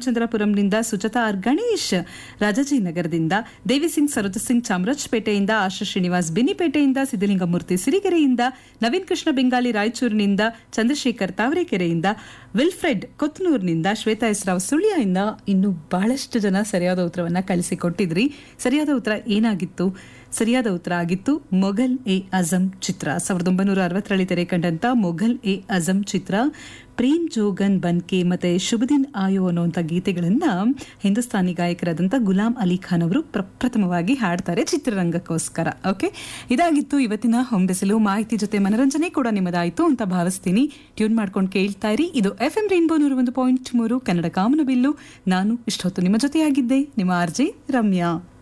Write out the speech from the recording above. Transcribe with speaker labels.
Speaker 1: ರಾಮಚಂದ್ರಪುರಂನಿಂದ Sujatha R Ganesh ರಾಜಾಜಿನಗರದಿಂದ ದೇವಿ ಸಿಂಗ್ ಸರೋಜ ಸಿಂಗ್ ಚಾಮರಾಜಪೇಟೆಯಿಂದ ಆಶಾ ಶ್ರೀನಿವಾಸ್ ಬಿನಿಪೇಟೆಯಿಂದ ಸಿದ್ದಲಿಂಗಮೂರ್ತಿ ಸಿರಿಗೆರೆಯಿಂದ ನವೀನ್ ಕೃಷ್ಣ ಬೆಂಗಾಲಿ ರಾಯಚೂರಿನಿಂದ ಚಂದ್ರಶೇಖರ್ ತಾವರೆಕೆರೆಯಿಂದ ವಿಲ್ಫ್ರೆಡ್ ಕೊತ್ನೂರ್ನಿಂದ ಶ್ವೇತಾ ಎಸ್ ರಾವ್ ಸುಳ್ಯದಿಂದ ಇನ್ನು ಬಹಳಷ್ಟು ಜನ ಸರಿಯಾದ ಉತ್ತರವನ್ನ ಕಳಿಸಿಕೊಟ್ಟಿದ್ರಿ ಸರಿಯಾದ ಉತ್ತರ ಏನಾಗಿತ್ತು ಸರಿಯಾದ ಉತ್ತರ ಆಗಿತ್ತು ಮೊಘಲ್ ಎ ಅಜಂ ಚಿತ್ರ ಸಾವಿರದ ಒಂಬೈನೂರ ಅರವತ್ತರಲ್ಲಿ ತೆರೆ ಕಂಡಂತ ಮೊಘಲ್ ಎ ಅಜಂ ಚಿತ್ರ ಪ್ರೇಮ್ ಜೋಗನ್ ಬನ್ಕೆ ಮತ್ತೆ ಶುಭದಿನ್ ಆಯೋ ಅನ್ನುವಂಥ ಗೀತೆಗಳನ್ನ ಹಿಂದೂಸ್ತಾನಿ ಗಾಯಕರಾದಂಥ ಗುಲಾಂ ಅಲಿ ಖಾನ್ ಅವರು ಪ್ರಪ್ರಥಮವಾಗಿ ಹಾಡ್ತಾರೆ ಚಿತ್ರರಂಗಕ್ಕೋಸ್ಕರ ಓಕೆ ಇದಾಗಿತ್ತು ಇವತ್ತಿನ ಹೊಂಬೆಸಲು ಮಾಹಿತಿ ಜೊತೆ ಮನರಂಜನೆ ಕೂಡ ನಿಮ್ಮದಾಯಿತು ಅಂತ ಭಾವಿಸ್ತೀನಿ ಟ್ಯೂನ್ ಮಾಡ್ಕೊಂಡು ಕೇಳ್ತಾ ಇರಿ ಇದು ಎಫ್ ಎಂ ರೈನ್ಬೋ ನೂರ ಒಂದು ಪಾಯಿಂಟ್ ಮೂರು ಕನ್ನಡ ಕಾಮನಬಿಲ್ಲು ನಾನು ಇಷ್ಟೊತ್ತು ನಿಮ್ಮ ಜೊತೆಯಾಗಿದ್ದೆ ನಿಮ್ಮ ಆರ್ಜೆ ರಮ್ಯಾ